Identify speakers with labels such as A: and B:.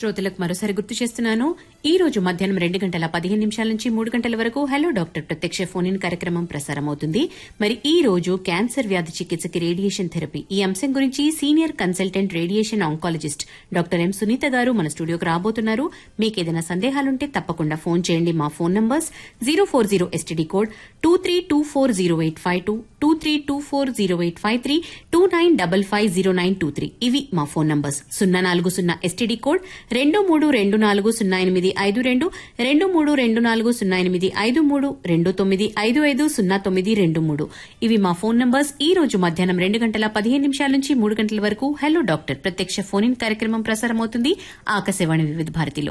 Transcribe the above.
A: శ్రోతలకు మరోసారి గుర్తు చేస్తున్నాను ఈ రోజు మధ్యాహ్నం రెండు గంటల పదిహేను నిమిషాల నుంచి మూడు గంటల వరకు హలో డాక్టర్ ప్రత్యక్ష ఫోన్ ఇన్ కార్యక్రమం ప్రసారమవుతుంది మరి ఈ రోజు క్యాన్సర్ వ్యాధి చికిత్సకి రేడియేషన్ థెరపీ ఈ అంశం గురించి senior consultant radiation oncologist doctor M Sunitha garu మన స్టూడియోకి రాబోతున్నారు మీకు ఏదైనా సందేహాలుంటే తప్పకుండా ఫోన్ చేయండి మా phone numbers zero four zero STD code two three two four zero eight five two two three two four zero eight five three two nine double five zero nine two three ఇవి మా phone numbers సున్నా నాలుగు సున్నా STD code రెండు మూడు రెండు నాలుగు సున్నా ఎనిమిది ఐదు రెండు రెండు మూడు రెండు నాలుగు సున్నా ఎనిమిది ఐదు మూడు రెండు తొమ్మిది ఐదు ఐదు సున్నా తొమ్మిది రెండు మూడు ఇవి మా ఫోన్ నంబర్స్ ఈ రోజు మధ్యాహ్నం రెండు గంటల పదిహేను నిమిషాల నుంచి మూడు గంటల వరకు హలో డాక్టర్ ప్రత్యక్ష ఫోన్ ఇన్ కార్యక్రమం ప్రసారమవుతుంది ఆకాశవాణి వివిధ భారతిలో